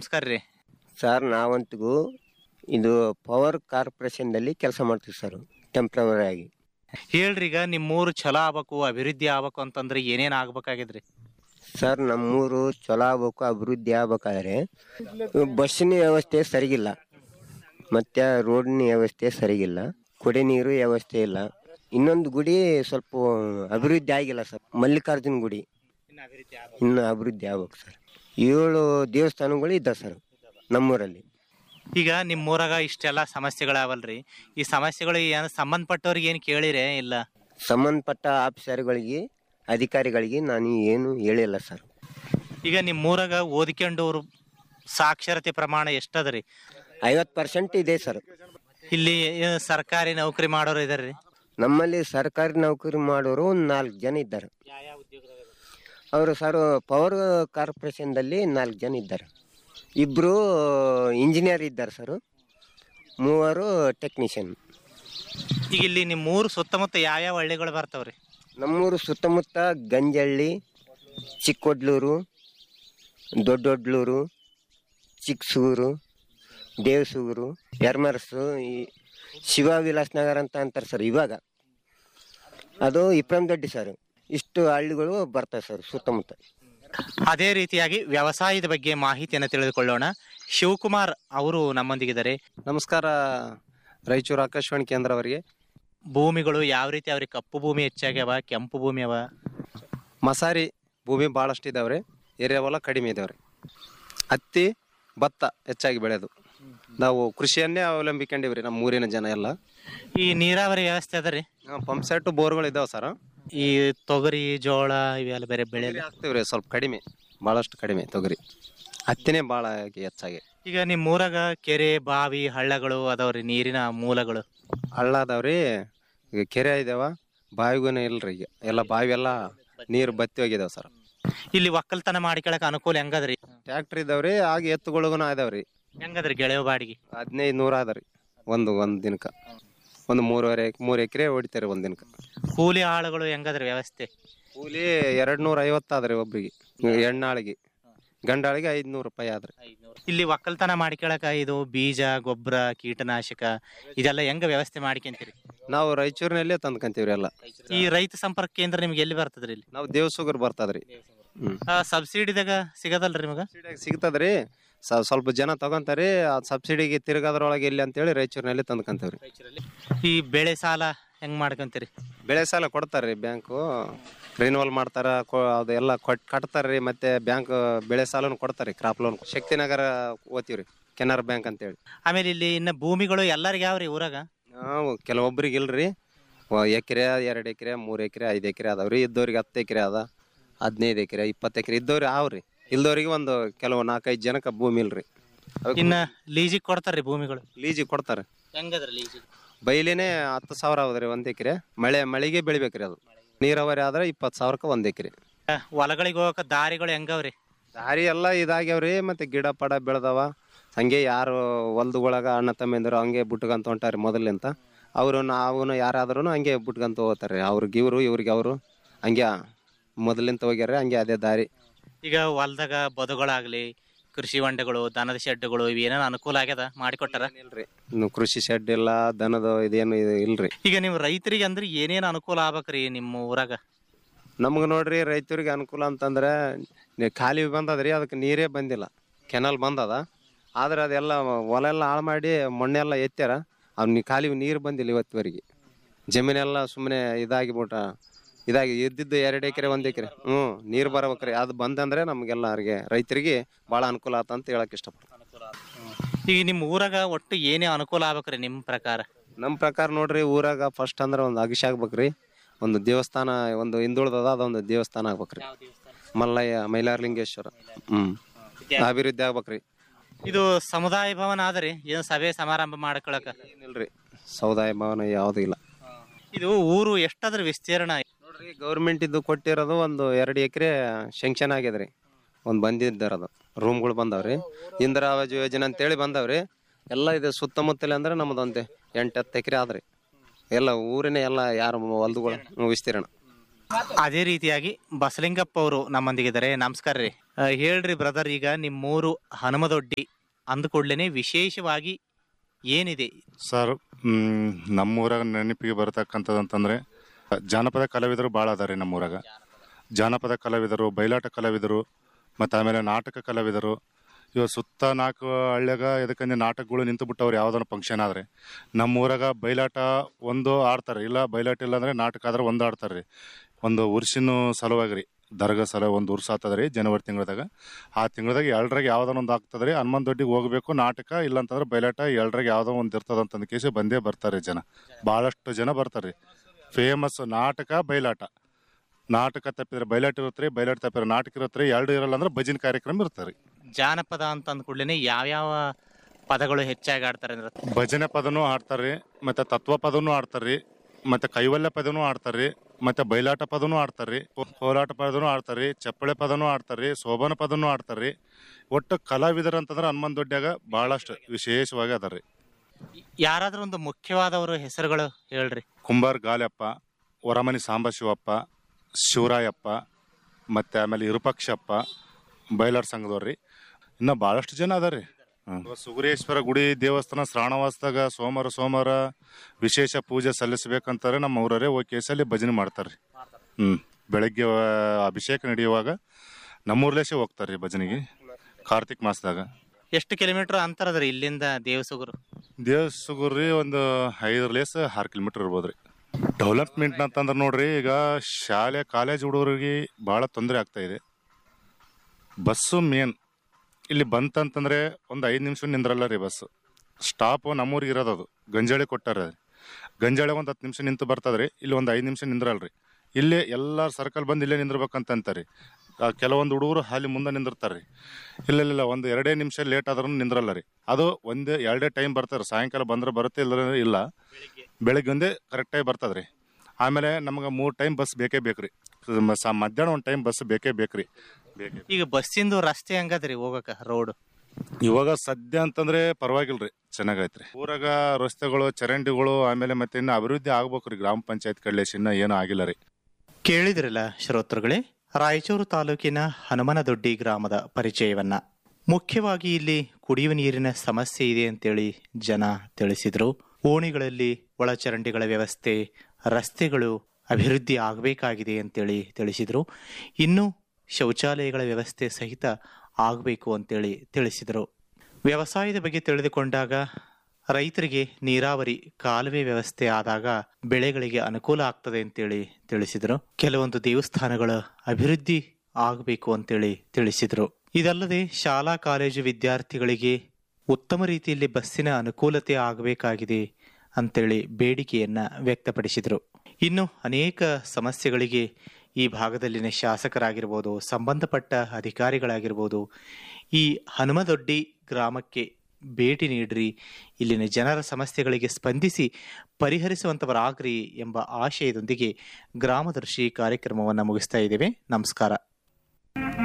ನಮಸ್ಕಾರ ರೀ ಸರ್ ನಾವಂತೂ ಇದು ಪವರ್ ಕಾರ್ಪೊರೇಷನ್ದಲ್ಲಿ ಕೆಲಸ ಮಾಡ್ತೀವಿ ಸರ್ ಟೆಂಪ್ರವರಿ ಆಗಿ ಹೇಳ್ರಿ ಈಗ ನಿಮ್ಮೂರು ಚಲೋ ಆಗ್ಬೇಕು ಅಭಿವೃದ್ಧಿ ಆಗ್ಬೇಕು ಅಂತಂದ್ರೆ ಏನೇನ್ ಆಗ್ಬೇಕಾಗಿದ್ರಿ ಸರ್ ನಮ್ಮೂರು ಚಲೋ ಆಗ್ಬೇಕು ಅಭಿವೃದ್ಧಿ ಆಗ್ಬೇಕಾದ್ರೆ ಬಸ್ಸಿನ ವ್ಯವಸ್ಥೆ ಸರಿಗಿಲ್ಲ ಮತ್ತು ರೋಡಿನ ವ್ಯವಸ್ಥೆ ಸರಿಗಿಲ್ಲ ಕುಡಿ ನೀರು ವ್ಯವಸ್ಥೆ ಇಲ್ಲ ಇನ್ನೊಂದು ಗುಡಿ ಸ್ವಲ್ಪ ಅಭಿವೃದ್ಧಿ ಆಗಿಲ್ಲ ಸರ್ ಮಲ್ಲಿಕಾರ್ಜುನ ಗುಡಿ ಇನ್ನು ಅಭಿವೃದ್ಧಿ ಆಗ್ಬೇಕು ಸರ್ ಏಳು ದೇವಸ್ಥಾನಗಳು ಇದ್ದಾವೆ ಸರ್ ನಮ್ಮೂರಲ್ಲಿ ಈಗ ನಿಮ್ಮೂರಾಗ ಇಷ್ಟೆಲ್ಲ ಸಮಸ್ಯೆಗಳಾವಲ್ರಿ ಈ ಸಮಸ್ಯೆಗಳು ಏನು ಸಂಬಂಧಪಟ್ಟವ್ರಿಗೆ ಏನು ಕೇಳಿರೆ ಇಲ್ಲ ಸಂಬಂಧಪಟ್ಟ ಆಫೀಸರ್ಗಳಿಗೆ ಅಧಿಕಾರಿಗಳಿಗೆ ನಾನು ಏನು ಹೇಳಿಲ್ಲ ಸರ್ ಈಗ ನಿಮ್ಮೂರಾಗ ಓದ್ಕೊಂಡವ್ರು ಸಾಕ್ಷರತೆ ಪ್ರಮಾಣ ಎಷ್ಟದ್ರಿ ಐವತ್ತು ಪರ್ಸೆಂಟ್ ಇದೆ ಸರ್ ಇಲ್ಲಿ ಏನು ಸರ್ಕಾರಿ ನೌಕರಿ ಮಾಡೋರು ಇದಾರ್ರಿ ನಮ್ಮಲ್ಲಿ ಸರ್ಕಾರಿ ನೌಕರಿ ಮಾಡೋರು ಒಂದು ನಾಲ್ಕು ಜನ ಇದ್ದಾರೆ ಅವರು ಸರ್ ಪವರ್ ಕಾರ್ಪೊರೇಷನ್ದಲ್ಲಿ ನಾಲ್ಕು ಜನ ಇದ್ದಾರೆ ಇಬ್ಬರು ಇಂಜಿನಿಯರ್ ಇದ್ದಾರೆ ಸರ್ ಮೂವರು ಟೆಕ್ನಿಷಿಯನ್ ಈಗ ಇಲ್ಲಿ ನಿಮ್ಮೂರು ಸುತ್ತಮುತ್ತ ಯಾವ್ಯಾವ ಹಳ್ಳಿಗಳು ಬರ್ತಾವ್ರಿ ನಮ್ಮೂರು ಸುತ್ತಮುತ್ತ ಗಂಜಳ್ಳಿ ಚಿಕ್ಕೊಡ್ಲೂರು ದೊಡ್ಡೊಡ್ಲೂರು ಚಿಕ್ಕಸೂರು ದೇವಸೂರು ಯರ್ಮರ್ಸು ಈ ಶಿವ ವಿಲಾಸ್ ನಗರ ಅಂತ ಅಂತಾರೆ ಸರ್ ಇವಾಗ ಅದು ಇಪ್ರಮ್ ದೊಡ್ಡಿ ಸರ್ ಇಷ್ಟು ಹಳ್ಳಿಗಳು ಬರ್ತವೆ ಸರ್ ಸುತ್ತಮುತ್ತ ಅದೇ ರೀತಿಯಾಗಿ ವ್ಯವಸಾಯದ ಬಗ್ಗೆ ಮಾಹಿತಿಯನ್ನು ತಿಳಿದುಕೊಳ್ಳೋಣ ಶಿವಕುಮಾರ್ ಅವರು ನಮ್ಮೊಂದಿಗಿದ್ದಾರೆ ನಮಸ್ಕಾರ ರಾಯಚೂರು ಆಕಾಶವಾಣಿ ಕೇಂದ್ರ ಅವರಿಗೆ ಭೂಮಿಗಳು ಯಾವ ರೀತಿ ಅವ್ರಿಗೆ ಕಪ್ಪು ಭೂಮಿ ಹೆಚ್ಚಾಗ್ಯಾವ ಕೆಂಪು ಭೂಮಿ ಅವ ಮಸಾರಿ ಭೂಮಿ ಭಾಳಷ್ಟು ಇದಾವ್ರಿ ಏರಿಯಾ ಹೊಲ ಕಡಿಮೆ ಇದಾವ್ರಿ ಹತ್ತಿ ಭತ್ತ ಹೆಚ್ಚಾಗಿ ಬೆಳೆದು ನಾವು ಕೃಷಿಯನ್ನೇ ಅವಲಂಬಿಕೊಂಡಿವ್ರಿ ನಮ್ಮ ಊರಿನ ಜನ ಎಲ್ಲ ಈ ನೀರಾವರಿ ವ್ಯವಸ್ಥೆ ಅದ ರೀ ಪಂಪ್ ಸೆಟ್ ಬೋರ್ಗಳು ಇದಾವೆ ಸರ್ ಈ ತೊಗರಿ ಜೋಳ ಇವೆಲ್ಲ ಬೇರೆ ಬೆಳೆ ಹಾಕ್ತಿವ್ರಿ ಸ್ವಲ್ಪ ಕಡಿಮೆ ಭಾಳಷ್ಟು ಕಡಿಮೆ ತೊಗರಿ ಹತ್ತಿನೇ ಭಾಳ ಹೆಚ್ಚಾಗಿ ಈಗ ನಿಮ್ಮ ಊರಾಗ ಕೆರೆ ಬಾವಿ ಹಳ್ಳಗಳು ಅದಾವ್ರಿ ನೀರಿನ ಮೂಲಗಳು ಹಳ್ಳ ಅದಾವ್ರಿ ಈಗ ಕೆರೆ ಇದಾವ ಬಾವಿಗೂ ಇಲ್ರಿ ಈಗ ಎಲ್ಲ ಬಾವಿ ಎಲ್ಲ ನೀರು ಬತ್ತಿ ಹೋಗಿದಾವ ಸರ್ ಇಲ್ಲಿ ಒಕ್ಕಲ್ತನ ಮಾಡ್ಕೊಳಕ್ ಅನುಕೂಲ ಹೆಂಗದ್ರಿ ಟ್ಯಾಕ್ಟ್ರಿ ಇದಾವ್ರಿ ಆಗ ಎತ್ತುಗಳಿಗೂ ಇದಾವ್ರಿ ಹೆಂಗದ್ರಿ ಗೆಳೆಯ ಬಾಡಿಗೆ ಹದಿನೈದು ನೂರ ಅದ ರೀ ಒಂದು ಒಂದು ದಿನಕ್ಕೆ ಒಂದು ಮೂರುವರೆ ಮೂರು ಎಕರೆ ಹೊಡಿತಾರೆ ಒಂದು ದಿನಕ್ಕೆ ಕೂಲಿ ಆಳುಗಳು ಹೆಂಗದ್ರಿ ವ್ಯವಸ್ಥೆ ಕೂಲಿ ಎರಡು ನೂರ ಐವತ್ತು ಅದ ರೀ ಒಬ್ರಿಗೆ ಹೆಣ್ಣಾಳಿಗೆ ಗಂಡಾಳಿಗೆ ಐದುನೂರು ರೂಪಾಯಿ ಆದ್ರಿ ಇಲ್ಲಿ ಒಕ್ಕಲ್ತನ ಮಾಡ್ಕೊಳಕ ಇದು ಬೀಜ ಗೊಬ್ಬರ ಕೀಟನಾಶಕ ಇದೆಲ್ಲ ಹೆಂಗ ವ್ಯವಸ್ಥೆ ಮಾಡ್ಕೊಂತೀರಿ ನಾವು ರಾಯಚೂರಿನಲ್ಲೇ ತಂದ್ಕಂತೀವ್ರಿ ಎಲ್ಲ ಈ ರೈತ ಸಂಪರ್ಕ ಕೇಂದ್ರ ನಿಮ್ಗೆ ಎಲ್ಲಿ ಬರ್ತದ್ರಿ ಇಲ್ಲಿ ನಾವು ದೇವಸುಗರ್ ಬರ್ತದ್ರಿ ಹ್ಮ್ ಸಬ್ಸಿಡಿದಾಗ ಸಿಗದಲ್ರಿ ನಿಮಗ ಸಿಗ್ತದ್ರಿ ಸ- ಸ್ವಲ್ಪ ಜನ ತಗೊಂತಾರಿ ಆ ಸಬ್ಸಿಡಿಗೆ ತಿರ್ಗೋದ್ರೊಳಗೆ ಇಲ್ಲಿ ಅಂತೇಳಿ ರಾಯಚೂರಿನಲ್ಲಿ ತಂದ್ಕಂತೀವ್ರಿ ಈ ಬೆಳೆ ಸಾಲ ಹೆಂಗ್ ಮಾಡ್ಕೊಂತೀರಿ ಬೆಳೆ ಸಾಲ ಕೊಡ್ತಾರ್ರಿ ಬ್ಯಾಂಕು ರಿನ್ಯೂವಲ್ ಮಾಡ್ತಾರ ಕೊ- ಅದೆಲ್ಲ ಕೊಟ್ ಕಟ್ತಾರ್ರಿ ಮತ್ತೆ ಬ್ಯಾಂಕ್ ಬೆಳೆ ಸಾಲನು ಕೊಡ್ತಾರೆ ಕ್ರಾಪ್ ಲೋನ್ ಶಕ್ತಿನಗರ ಓದ್ತೀವ್ರಿ ಕೆನರಾ ಬ್ಯಾಂಕ್ ಅಂತೇಳಿ ಆಮೇಲೆ ಇಲ್ಲಿ ಇನ್ನ ಭೂಮಿಗಳು ಎಲ್ಲರಿಗೆ ಯಾವ್ರಿ ಊರಾಗ ನಾವು ಕೆಲವೊಬ್ರಿಗೆ ಇಲ್ರಿ ಎಕರೆ ಎರಡು ಎಕರೆ ಮೂರು ಎಕರೆ ಐದು ಎಕರೆ ಅದಾವ್ರಿ ಇದ್ದವ್ರಿಗೆ ಹತ್ತು ಎಕರೆ ಅದ ಹದಿನೈದು ಎಕರೆ ಇಪ್ಪತ್ತು ಎಕರೆ ಇದ್ದವ್ರಿ ಅವ್ರಿ ಇಲ್ದವ್ರಿಗೆ ಒಂದು ಕೆಲವು ನಾಲ್ಕೈದು ಜನಕ್ಕೆ ಭೂಮಿ ಇಲ್ರಿ ಅವಕ್ಕೆ ಇನ್ನ ಲೀಜಿಗೆ ಕೊಡ್ತಾರ್ರಿ ಭೂಮಿಗಳು ಲೀಜಿಗೆ ಕೊಡ್ತಾರೆ ಹೆಂಗದ್ರಿ ಲೀಜಿಗೆ ಬೈಲಿನೇ ಹತ್ತು ಸಾವಿರ ಆಗುದ್ರಿ ಒಂದು ಎಕರೆ ಮಳೆ ಮಳೆಗೆ ಬೆಳಿಬೇಕ್ರಿ ಅದು ನೀರಾವರಿ ಆದ್ರೆ ಇಪ್ಪತ್ತು ಸಾವಿರಕ್ಕೆ ಒಂದು ಎಕರೆ ಹೊಲಗಳಿಗೆ ಹೋಗಕ ದಾರಿಗಳು ಹೆಂಗವ್ರಿ ದಾರಿ ಎಲ್ಲ ಇದಾಗ್ಯಾವ್ರಿ ಮತ್ತೆ ಗಿಡ ಪಡ ಬೆಳೆದವ ಹಂಗೆ ಯಾರು ಹೊಲ್ದುಗೊಳಗ ಅಣ್ಣ ತಮ್ಮೆಂದರು ಹಂಗೆ ಬಿಟ್ಕಂತ ಹೊಂಟಾರಿ ಮೊದಲಿಂತ ಅವರು ನಾವು ಯಾರಾದ್ರೂ ಹಂಗೆ ಬಿಟ್ಕಂತ ಹೋಗ್ತಾರೆ ಅವ್ರಿಗೆ ಇವರು ಇವ್ರಿಗೆ ಅವರು ಹಂಗೆ ಮೊದಲಿಂದ ಹೋಗ್ಯಾರ ಹಂಗೆ ಅದೇ ದಾರಿ ಈಗ ಹೊಲ್ದಾಗ ಬದುಗಳಾಗ್ಲಿ ಕೃಷಿ ಹೊಂಡಗಳು ದನದ ಶೆಡ್ಗಳು ಇವೇನೇನು ಅನುಕೂಲ ಆಗ್ಯದ ಮಾಡಿಕೊಟ್ಟಾರ ಇನ್ನು ಕೃಷಿ ಶೆಡ್ ಇಲ್ಲ ದನದ ಇದೇನು ಇದು ಇಲ್ರಿ ಈಗ ನೀವು ರೈತರಿಗೆ ಅಂದ್ರೆ ಏನೇನು ಅನುಕೂಲ ಆಗ್ಬೇಕ್ರಿ ನಿಮ್ಮ ಊರಾಗ ನಮ್ಗೆ ನೋಡ್ರಿ ರೈತರಿಗೆ ಅನುಕೂಲ ಅಂತಂದ್ರೆ ನೀ- ಖಾಲಿ ಬಂದದ್ರಿ ಅದಕ್ಕೆ ನೀರೇ ಬಂದಿಲ್ಲ ಕೆನಲ್ ಬಂದದ ಆದ್ರೆ ಅದೆಲ್ಲ ಹೊಲ ಎಲ್ಲ ಹಾಳು ಮಾಡಿ ಮಣ್ಣೆಲ್ಲ ಎತ್ತ್ಯಾರ ಅವ್ನ ಖಾಲಿ ನೀರು ಬಂದಿಲ್ಲ ಇವತ್ತಿವರೆಗೆ ಜಮೀನೆಲ್ಲ ಸುಮ್ಮನೆ ಇದಾಗಿಬಿಟ್ಟ ಇದಾಗಿ ಇದ್ದಿದ್ದು ಎರಡು ಎಕರೆ ಒಂದು ಎಕರೆ ಹ್ಞೂ ನೀರು ಬರ್ಬೇಕ್ರಿ ಅದು ಬಂದಂದ್ರೆ ನಮಗೆಲ್ಲರಿಗೆ ರೈತರಿಗೆ ಭಾಳ ಅನುಕೂಲ ಆತ ಅಂತ ಹೇಳಕ್ ಇಷ್ಟಪಡ್ತೀನಿ ಈಗ ನಿಮ್ಮ ಊರಾಗ ಒಟ್ಟು ಏನೇ ಅನುಕೂಲ ಆಗ್ಬೇಕ್ರಿ ನಿಮ್ಮ ಪ್ರಕಾರ ನಮ್ಮ ಪ್ರಕಾರ ನೋಡ್ರಿ ಊರಾಗ ಫಸ್ಟ್ ಅಂದ್ರೆ ಒಂದು ಅಗಿಶ ಆಗ್ಬೇಕ್ರಿ ಒಂದು ದೇವಸ್ಥಾನ ಒಂದು ಹಿಂದುಳಿದದ ಅದೊಂದು ದೇವಸ್ಥಾನ ಆಗ್ಬೇಕ್ರಿ ಮಲ್ಲಯ್ಯ ಮೈಲಾರಲಿಂಗೇಶ್ವರ ಹ್ಮ್ ಅಭಿವೃದ್ಧಿ ಆಗ್ಬೇಕ್ರಿ ಇದು ಸಮುದಾಯ ಭವನ ಆದ್ರಿ ಏನು ಸಭೆ ಸಮಾರಂಭ ಮಾಡ್ಕೊಳಕ ಏನಿಲ್ರಿ ಸಮುದಾಯ ಭವನ ಯಾವುದೂ ಇಲ್ಲ ಇದು ಊರು ಎಷ್ಟಾದ್ರ ವಿಸ್ತೀರ್ಣ ನೋಡ್ರಿ ಗೌರ್ಮೆಂಟ್ ಇದು ಕೊಟ್ಟಿರೋದು ಒಂದು ಎರಡು ಎಕರೆ ಶಂಕ್ಷನ್ ಆಗ್ಯದ್ರಿ ಒಂದು ಬಂದಿದ್ದಾರದು ರೂಮ್ಗಳು ಬಂದವ್ರಿ ಇಂದಿರಾ ಆವಾಸ್ ಯೋಜನೆ ಅಂತೇಳಿ ಬಂದವ್ರಿ ಎಲ್ಲ ಇದು ಸುತ್ತಮುತ್ತಲ ಅಂದ್ರೆ ನಮ್ದೊಂದು ಎಂಟು ಹತ್ತು ಎಕರೆ ಆದ್ರಿ ಎಲ್ಲ ಊರಿನ ಎಲ್ಲ ಯಾರು ಹೊಲ್ದುಗಳು ವಿಸ್ತೀರ್ಣ ಅದೇ ರೀತಿಯಾಗಿ ಬಸಲಿಂಗಪ್ಪ ಅವರು ನಮ್ಮೊಂದಿಗಿದ್ದಾರೆ ನಮಸ್ಕಾರ ರೀ ಆ, ಹೇಳ್ರಿ ಬ್ರದರ್ ಈಗ ನಿಮ್ಮೂರು ಹನುಮದೊಡ್ಡಿ ಅಂದ್ಕೂಡ್ಲೇನೆ ವಿಶೇಷವಾಗಿ ಏನಿದೆ ಸರ್ ಮ್, ನಮ್ಮೂರಾಗ ನೆನಪಿಗೆ ಬರತಕ್ಕಂಥದ್ದು ಅಂತಂದ್ರೆ ಜಾನಪದ ಕಲಾವಿದರು ಭಾಳ ಅದಾರೆ ನಮ್ಮೂರಾಗ ಜಾನಪದ ಕಲಾವಿದರು ಬಯಲಾಟ ಕಲಾವಿದರು ಮತ್ತು ಆಮೇಲೆ ನಾಟಕ ಕಲಾವಿದರು ಇವಾಗ ಸುತ್ತ ನಾಲ್ಕು ಹಳ್ಳ್ಯಾಗ ಇದಕ್ಕಂದ್ರೆ ನಾಟಕಗಳು ನಿಂತು ಬಿಟ್ಟವ್ರು ಯಾವ್ದಾನ ಫಂಕ್ಷನ್ ಆದ್ರೆ ನಮ್ಮೂರಾಗ ಬಯಲಾಟ ಒಂದು ಆಡ್ತಾರೆ ಇಲ್ಲ ಬಯಲಾಟ ಇಲ್ಲ ಅಂದ್ರೆ ನಾಟಕ ಆದ್ರೆ ಒಂದು ಆಡ್ತಾರೆ ರೀ ಒಂದು ಉರ್ಸಿನ ಸಲುವಾಗಿ ರೀ ದರ್ಗಾ ಸಲ ಒಂದು ಉರ್ಸ್ ಆಗ್ತದ ರೀ ಜನವರಿ ತಿಂಗಳದಾಗ ಆ ತಿಂಗಳದಾಗ ಎರಡರಾಗ ಯಾವ್ದಾನ ಒಂದು ಆಗ್ತದ ರೀ ಹನುಮಾನ್ ದೊಡ್ಡಿಗೆ ಹೋಗ್ಬೇಕು ನಾಟಕ ಇಲ್ಲಂತಂದ್ರೆ ಬಯಲಾಟ ಎರಡರಾಗ ಯಾವ್ದೋ ಒಂದು ಇರ್ತದ ಅಂತಂದ ಕೇಸಿ ಬಂದೇ ಬರ್ತಾರೆ ಜನ ಭಾಳಷ್ಟು ಜನ ಬರ್ತಾರೆ ಫೇಮಸ್ ನಾಟಕ ಬಯಲಾಟ ನಾಟಕ ತಪ್ಪಿದ್ರೆ ಬಯಲಾಟ ಇರುತ್ತೆ ರೀ ಬಯಲಾಟ ತಪ್ಪಿದ್ರೆ ನಾಟಕ ಇರುತ್ತೆ ರೀ ಎರಡು ಇರಲ್ಲ ಅಂದ್ರೆ ಭಜನ್ ಕಾರ್ಯಕ್ರಮ ಇರ್ತಾರೆ ರೀ ಜಾನಪದ ಅಂತ ಅಂದ್ಕೂಡ್ಲೇನೆ ಯಾವ್ಯಾವ ಪದಗಳು ಹೆಚ್ಚಾಗಿ ಆಡ್ತಾರೆ ಅಂದ್ರೆ ಭಜನೆ ಪದನೂ ಆಡ್ತಾರೆ ಮತ್ತೆ ತತ್ವ ಪದನೂ ಆಡ್ತಾರೆ ಮತ್ತೆ ಕೈವಲ್ಯ ಪದನೂ ಆಡ್ತಾರೆ ಮತ್ತೆ ಬಯಲಾಟ ಪದನೂ ಆಡ್ತಾರೆ ಕೋಲಾಟ ಪದನೂ ಆಡ್ತಾರೆ ಚಪ್ಪಳೆ ಪದನೂ ಆಡ್ತಾರೆ ಸೋಬನ ಪದನೂ ಆಡ್ತಾರೆ ಒಟ್ಟು ಕಲಾವಿದರು ಅಂತಂದ್ರೆ ಹನುಮಾನ್ ದೊಡ್ಡ್ಯಾಗ ಬಹಳಷ್ಟು ವಿಶೇಷವಾಗಿ ಅದಾರ ಯಾರಾದ್ರೂ ಒಂದು ಮುಖ್ಯವಾದವರು ಹೆಸರುಗಳು ಹೇಳ್ರಿ ಕುಂಬಾರ್ ಗಾಲ್ಯಪ್ಪ ಹೊರಮನಿ ಸಾಂಬಶಿವಪ್ಪ ಶಿವರಾಯಪ್ಪ ಮತ್ತೆ ಆಮೇಲೆ ಇರುಪಕ್ಷಪ್ಪ ಬಯಲಾಟ ಸಂಘದವ್ರಿ ಇನ್ನ ಬಹಳಷ್ಟು ಜನ ಅದಾರಿ ಸುಗುರೇಶ್ವರ ಗುಡಿ ದೇವಸ್ಥಾನ ಶ್ರಾವಣವಾಸದಾಗ ಸೋಮವಾರ ಸೋಮವಾರ ವಿಶೇಷ ಪೂಜೆ ಸಲ್ಲಿಸಬೇಕಂತಾರೆ ನಮ್ಮ ಊರರೇ ಹೋಗಿ ಕೇಸಲ್ಲಿ ಭಜನೆ ಮಾಡ್ತಾರೆ ಹ್ಮ್ ಬೆಳಗ್ಗೆ ಆ, ಅಭಿಷೇಕ ನಡೆಯುವಾಗ ನಮ್ಮೂರ್ಲೇಸೆ ಹೋಗ್ತಾರೆ ರೀ ಭಜನೆಗೆ ಕಾರ್ತಿಕ್ ಮಾಸದಾಗ ಎಷ್ಟು ಕಿಲೋಮೀಟರ್ ಅಂತರ ಅದ್ರಿ ಇಲ್ಲಿಂದ ದೇವಸುಗರು ದೇವಸುಗುರಿ ಒಂದು ಐದು ಲೇಸ್ ಆರು ಕಿಲೋಮೀಟರ್ ಇರ್ಬೋದು ರೀ ಡೆವಲಪ್ಮೆಂಟ್ ಅಂತಂದ್ರೆ ನೋಡ್ರಿ ಈಗ ಶಾಲೆ ಕಾಲೇಜ್ ಹುಡುಗರಿಗೆ ಭಾಳ ತೊಂದರೆ ಆಗ್ತಾ ಇದೆ ಬಸ್ಸು ಮೇನ್ ಇಲ್ಲಿ ಬಂತಂತಂದ್ರೆ ಒಂದು ಐದು ನಿಮಿಷ ನಿಂದ್ರಲ್ಲ ರೀ ಬಸ್ಸು ಸ್ಟಾಪ್ ನಮ್ಮೂರಿಗೆ ಇರೋದು ಅದು ಗಂಜಾಳಿ ಕೊಟ್ಟಾರ ಗಂಜಾಳಿ ಒಂದು ಹತ್ತು ನಿಮಿಷ ನಿಂತು ಬರ್ತದ್ರಿ ಇಲ್ಲಿ ಒಂದು ಐದು ನಿಮಿಷ ನಿಂದ್ರಲ್ರಿ ಇಲ್ಲೇ ಎಲ್ಲ ಸರ್ಕಲ್ ಬಂದು ಇಲ್ಲೇ ನಿಂದ್ರಬೇಕಂತಂತಾರೆ ಕೆಲವೊಂದು ಹುಡುಗರು ಹಾಲಿ ಮುಂದೆ ನಿಂದಿರ್ತಾರೆ ಇಲ್ಲ ಇಲ್ಲ ಒಂದು ಎರಡೇ ನಿಮಿಷ ಲೇಟ್ ಆದ್ರೂ ನಿಂದ್ರಲ್ಲ ರೀ ಅದು ಒಂದೇ ಎರಡೇ ಟೈಮ್ ಬರ್ತಾರೆ ಸಾಯಂಕಾಲ ಬಂದ್ರೆ ಬರುತ್ತೆ ಇಲ್ಲ ಇಲ್ಲ ಬೆಳಗ್ಗೆ ಒಂದೇ ಕರೆಕ್ಟಾಗಿ ಬರ್ತದ್ರಿ ಆಮೇಲೆ ನಮ್ಗೆ ಮೂರು ಟೈಮ್ ಬಸ್ ಬೇಕೇ ಬೇಕ್ರಿ ಮ- ಸ- ಮಧ್ಯಾಹ್ನ ಒಂದು ಟೈಮ್ ಬಸ್ ಬೇಕೇ ಬೇಕ್ರಿ ಬೇಕೇ ಈಗ ಬಸ್ಸಿಂದು ರಸ್ತೆ ಹಂಗದ್ರಿ ಹೋಗಕ ರೋಡ್ ಇವಾಗ ಸದ್ಯ ಅಂತಂದ್ರೆ ಪರವಾಗಿಲ್ರಿ ಚೆನ್ನಾಗೈತ್ರಿ ಊರಾಗ ರಸ್ತೆಗಳು ಚರಂಡಿಗಳು ಆಮೇಲೆ ಮತ್ತೆ ಇನ್ನು ಅಭಿವೃದ್ಧಿ ಆಗ್ಬೇಕ್ರಿ ಗ್ರಾಮ ಪಂಚಾಯತ್ ಕಡ್ಲೇಶ್ ಇನ್ನ ಏನೂ ಆಗಿಲ್ಲ ರೀ ಕೇಳಿದ್ರಲ್ಲ ಶ್ರೋತೃಗಳೇ ರಾಯಚೂರು ತಾಲೂಕಿನ ಹನುಮನದೊಡ್ಡಿ ಗ್ರಾಮದ ಪರಿಚಯವನ್ನ ಮುಖ್ಯವಾಗಿ ಇಲ್ಲಿ ಕುಡಿಯುವ ನೀರಿನ ಸಮಸ್ಯೆ ಇದೆ ಅಂತೇಳಿ ಜನ ತಿಳಿಸಿದ್ರು ಓಣಿಗಳಲ್ಲಿ ಒಳಚರಂಡಿಗಳ ವ್ಯವಸ್ಥೆ ರಸ್ತೆಗಳು ಅಭಿವೃದ್ಧಿ ಆಗಬೇಕಾಗಿದೆ ಅಂತೇಳಿ ತಿಳಿಸಿದ್ರು ಇನ್ನು ಶೌಚಾಲಯಗಳ ವ್ಯವಸ್ಥೆ ಸಹಿತ ಆಗಬೇಕು ಅಂತೇಳಿ ತಿಳಿಸಿದರು ವ್ಯವಸಾಯದ ಬಗ್ಗೆ ತಿಳಿದುಕೊಂಡಾಗ ರೈತರಿಗೆ ನೀರಾವರಿ ಕಾಲುವೆ ವ್ಯವಸ್ಥೆ ಆದಾಗ ಬೆಳೆಗಳಿಗೆ ಅನುಕೂಲ ಆಗ್ತದೆ ಅಂತೇಳಿ ತಿಳಿಸಿದರು ಕೆಲವೊಂದು ದೇವಸ್ಥಾನಗಳ ಅಭಿವೃದ್ಧಿ ಆಗಬೇಕು ಅಂತೇಳಿ ತಿಳಿಸಿದರು ಇದಲ್ಲದೆ ಶಾಲಾ ಕಾಲೇಜು ವಿದ್ಯಾರ್ಥಿಗಳಿಗೆ ಉತ್ತಮ ರೀತಿಯಲ್ಲಿ ಬಸ್ಸಿನ ಅನುಕೂಲತೆ ಆಗಬೇಕಾಗಿದೆ ಅಂತೇಳಿ ಬೇಡಿಕೆಯನ್ನ ವ್ಯಕ್ತಪಡಿಸಿದರು ಇನ್ನು ಅನೇಕ ಸಮಸ್ಯೆಗಳಿಗೆ ಈ ಭಾಗದಲ್ಲಿನ ಶಾಸಕರಾಗಿರ್ಬೋದು ಸಂಬಂಧಪಟ್ಟ ಅಧಿಕಾರಿಗಳಾಗಿರ್ಬೋದು ಈ ಹನುಮದೊಡ್ಡಿ ಗ್ರಾಮಕ್ಕೆ ಭೇಟಿ ನೀಡ್ರಿ ಇಲ್ಲಿನ ಜನರ ಸಮಸ್ಯೆಗಳಿಗೆ ಸ್ಪಂದಿಸಿ ಪರಿಹರಿಸುವಂತವರಾಗ್ರಿ ಎಂಬ ಆಶಯದೊಂದಿಗೆ ಗ್ರಾಮದರ್ಶಿ ಕಾರ್ಯಕ್ರಮವನ್ನು ಮುಗಿಸ್ತಾ ಇದ್ದೇವೆ ನಮಸ್ಕಾರ